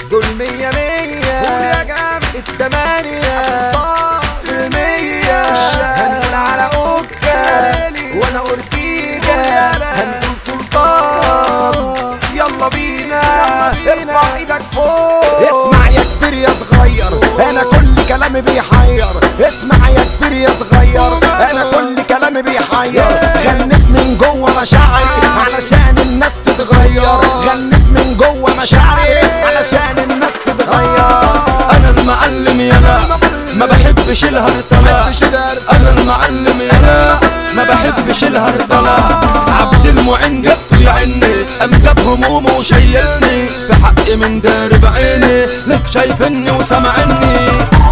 دول مية مية قول يا جامد التمانية في المية هنقول على اوكا وانا اورتيجا هنقول سلطان يلا بينا ارفع ايدك فوق اسمع يا كبير يا صغير انا كل كلامي بيحير اسمع يا كبير يا صغير انا كل كلامي بيحير غنيت من جوه مشاعري علشان الناس تتغير غنيت من جوه مشاعري علشان الناس تتغير انا المعلم يلا ما بحبش الهرطلة انا المعلم يلا ما بحبش الهرطلة عبد المعين جبته يعني قام جاب همومه وشيلني في حقي من دار بعيني لك شايفني وسامعني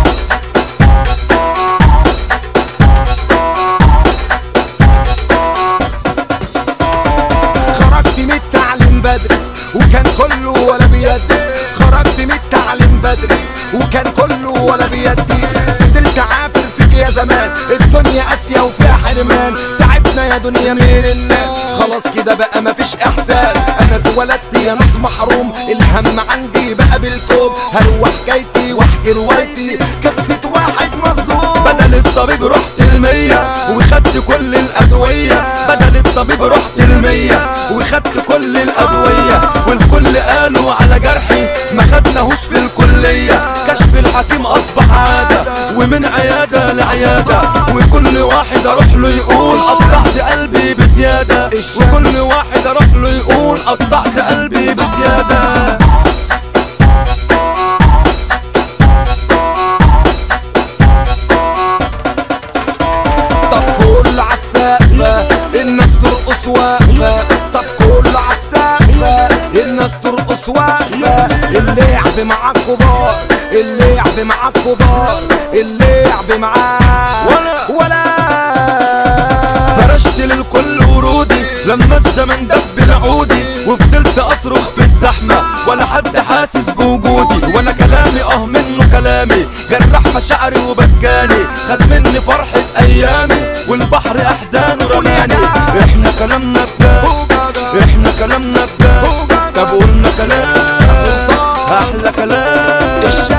خرجت من التعليم بدري وكان كله ولا بيدي خرجت من التعليم بدري وكان كله ولا بيدي فضلت عافر فيك يا زمان الدنيا قاسية وفيها حرمان تعبنا يا دنيا من الناس خلاص كده بقى مفيش احساس انا اتولدت يا ناس محروم الهم عندي بقى بالكوم هروح حكايتي واحكي روايتي قصة واحد مظلوم بدل الطبيب رحت المية وخدت كل الأدوية بدل الطبيب رحت المية وخدت كل الأدوية والكل قالوا على جرحي ما خدناهوش في الكلية كشف الحكيم أصبح عادة ومن عيادة لعيادة وكل واحد أروح له يقول قطعت قلبي بزيادة وكل واحد أروح له يقول قطعت قلبي بزيادة طب كل عالسقفة الناس ترقص واقفة طب كل عالسقفة الناس ترقص واقفة اللعب مع الكبار اللعب مع الكبار اللعب مع ولا- ولا فرشت للكل ورودي لما الزمن دب العودي وفضلت اصرخ في الزحمة ولا حد حاسس بوجودي ولا كلامي اه منه كلامي جرح مشاعري وبكاني خد مني فرحة ايامي والبحر احزانه رماني احنا كلامنا بجد احنا كلامنا بجد طب قلنا كلام احلى كلام